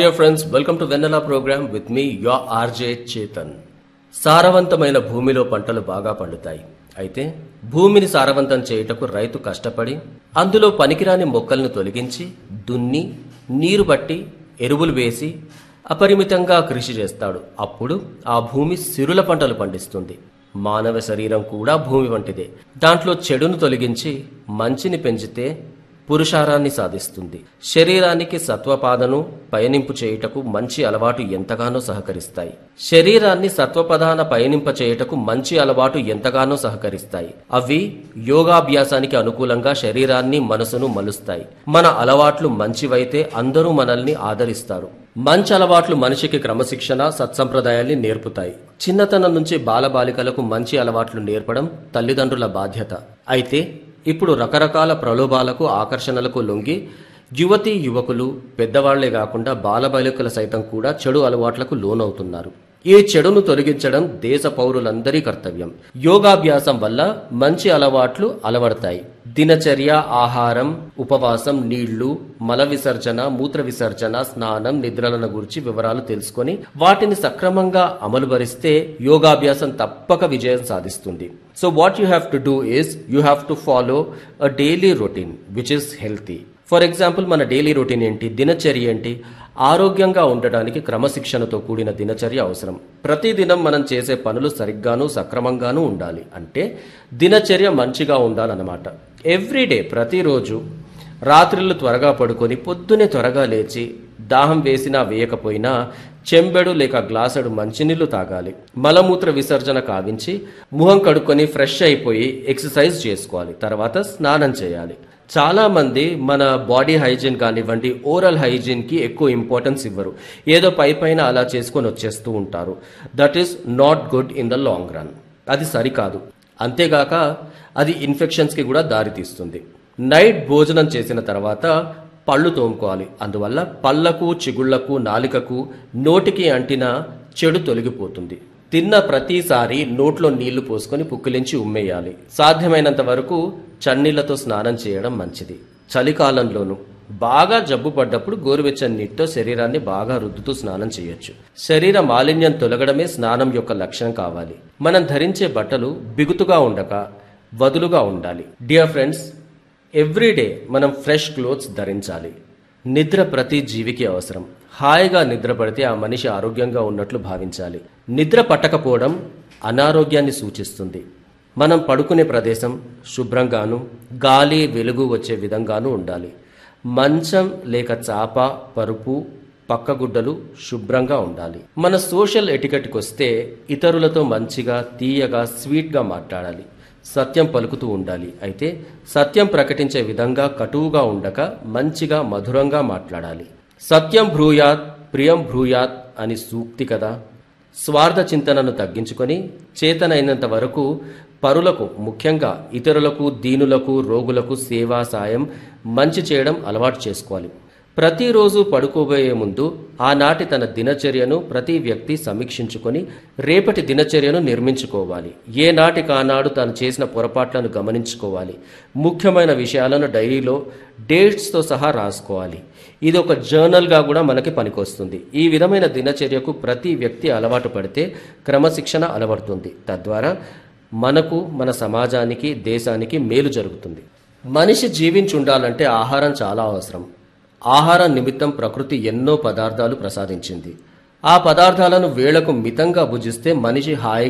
dear friends, welcome to Vanilla program with me, your RJ Chetan. సారవంతమైన భూమిలో పంటలు బాగా పండుతాయి అయితే భూమిని సారవంతం చేయుటకు రైతు కష్టపడి అందులో పనికిరాని మొక్కలను తొలగించి దున్ని నీరు బట్టి ఎరువులు వేసి అపరిమితంగా కృషి చేస్తాడు అప్పుడు ఆ భూమి సిరుల పంటలు పండిస్తుంది మానవ శరీరం కూడా భూమి వంటిదే దాంట్లో చెడును తొలగించి మంచిని పెంచితే పురుషారాన్ని సాధిస్తుంది శరీరానికి సత్వపాదను పయనింపు చేయుటకు మంచి అలవాటు ఎంతగానో సహకరిస్తాయి శరీరాన్ని సత్వపదాన పయనింప చేయుటకు మంచి అలవాటు ఎంతగానో సహకరిస్తాయి అవి యోగాభ్యాసానికి అనుకూలంగా శరీరాన్ని మనసును మలుస్తాయి మన అలవాట్లు మంచివైతే అందరూ మనల్ని ఆదరిస్తారు మంచి అలవాట్లు మనిషికి క్రమశిక్షణ సత్సంప్రదాయాల్ని నేర్పుతాయి చిన్నతనం నుంచి బాలబాలికలకు మంచి అలవాట్లు నేర్పడం తల్లిదండ్రుల బాధ్యత అయితే ఇప్పుడు రకరకాల ప్రలోభాలకు ఆకర్షణలకు లొంగి యువతీ యువకులు పెద్దవాళ్లే కాకుండా బాలబాలికల సైతం కూడా చెడు అలవాట్లకు లోనవుతున్నారు ఈ చెడును తొలగించడం దేశ పౌరులందరి కర్తవ్యం యోగాభ్యాసం వల్ల మంచి అలవాట్లు అలవడతాయి దినచర్య ఆహారం ఉపవాసం నీళ్లు మల విసర్జన మూత్ర విసర్జన స్నానం నిద్రలను గురించి వివరాలు తెలుసుకొని వాటిని సక్రమంగా అమలుపరిస్తే యోగాభ్యాసం తప్పక విజయం సాధిస్తుంది so what you have to do is you have to follow a daily routine which is healthy for example మన డైలీ రొటీన్ ఏంటి దినచర్య ఏంటి ఆరోగ్యంగా ఉండటానికి క్రమశిక్షణతో కూడిన దినచర్య అవసరం ప్రతిదినం మనం చేసే పనులు సరిగ్గాను సక్రమంగాను ఉండాలి అంటే దినచర్య మంచిగా ఉండాలన్నమాట ఎవ్రీడే ప్రతిరోజు రాత్రిళ్ళు త్వరగా పడుకొని పొద్దునే త్వరగా లేచి దాహం వేసినా వేయకపోయినా చెంబెడు లేక గ్లాసుడు మంచినీళ్లు తాగాలి మలమూత్ర విసర్జన కావించి ముఖం కడుక్కొని ఫ్రెష్ అయిపోయి ఎక్సర్సైజ్ చేసుకోవాలి తర్వాత స్నానం చేయాలి చాలా మంది మన బాడీ హైజీన్ కానివ్వండి ఓరల్ హైజీన్ కి ఎక్కువ ఇంపార్టెన్స్ ఇవ్వరు ఏదో పై పైన అలా చేసుకొని వచ్చేస్తూ ఉంటారు that is not good in the long run అది సరికాదు అంతేగాక అది ఇన్ఫెక్షన్స్ కి కూడా దారితీస్తుంది నైట్ భోజనం చేసిన తర్వాత పళ్ళు తోముకోవాలి అందువల్ల పళ్లకు చిగుళ్లకు నాలికకు నోటికి అంటిన చెడు తొలగిపోతుంది తిన్న ప్రతిసారి నోట్లో నీళ్లు పోసుకొని పుక్కిలించి ఉమ్మేయాలి సాధ్యమైనంత వరకు చన్నీళ్లతో స్నానం చేయడం మంచిది చలికాలంలోనూ బాగా జబ్బు పడ్డప్పుడు గోరువెచ్చని నీటితో శరీరాన్ని బాగా రుద్దుతూ స్నానం చేయొచ్చు శరీర మాలిన్యం తొలగడమే స్నానం యొక్క లక్షణం కావాలి మనం ధరించే బట్టలు బిగుతుగా ఉండక వదులుగా ఉండాలి డియర్ ఫ్రెండ్స్ ఎవ్రీడే మనం ఫ్రెష్ క్లోత్స్ ధరించాలి నిద్ర ప్రతి జీవికి అవసరం హాయిగా నిద్ర పడితే ఆ మనిషి ఆరోగ్యంగా ఉన్నట్లు భావించాలి నిద్ర పట్టకపోవడం అనారోగ్యాన్ని సూచిస్తుంది మనం పడుకునే ప్రదేశం శుభ్రంగాను గాలి వెలుగు వచ్చే విధంగానూ ఉండాలి మంచం లేక చాప పరుపు పక్కగుడ్డలు శుభ్రంగా ఉండాలి మన సోషల్ ఎటికెట్కి వస్తే ఇతరులతో మంచిగా తీయగా స్వీట్గా మాట్లాడాలి సత్యం పలుకుతూ ఉండాలి అయితే సత్యం ప్రకటించే విధంగా కటువుగా ఉండక మంచిగా మధురంగా మాట్లాడాలి సత్యం భ్రూయాత్ ప్రియం భ్రూయాత్ అని సూక్తి కదా స్వార్థ చింతనను తగ్గించుకొని చేతనైనంత వరకు పరులకు ముఖ్యంగా ఇతరులకు దీనులకు రోగులకు సేవా సాయం మంచి చేయడం అలవాటు చేసుకోవాలి ప్రతిరోజు పడుకోబోయే ముందు ఆనాటి తన దినచర్యను ప్రతి వ్యక్తి సమీక్షించుకొని రేపటి దినచర్యను నిర్మించుకోవాలి ఏ నాటికానాడు తాను చేసిన పొరపాట్లను గమనించుకోవాలి ముఖ్యమైన విషయాలను డైరీలో డేట్స్తో సహా రాసుకోవాలి ఇది ఒక జర్నల్గా కూడా మనకి పనికొస్తుంది ఈ విధమైన దినచర్యకు ప్రతి వ్యక్తి అలవాటు పడితే క్రమశిక్షణ అలవడుతుంది తద్వారా మనకు మన సమాజానికి దేశానికి మేలు జరుగుతుంది మనిషి జీవించి ఉండాలంటే ఆహారం చాలా అవసరం ఆహారం నిమిత్తం ప్రకృతి ఎన్నో పదార్థాలు ప్రసాదించింది ఆ పదార్థాలను వేళకు మితంగా భుజిస్తే మనిషి హాయి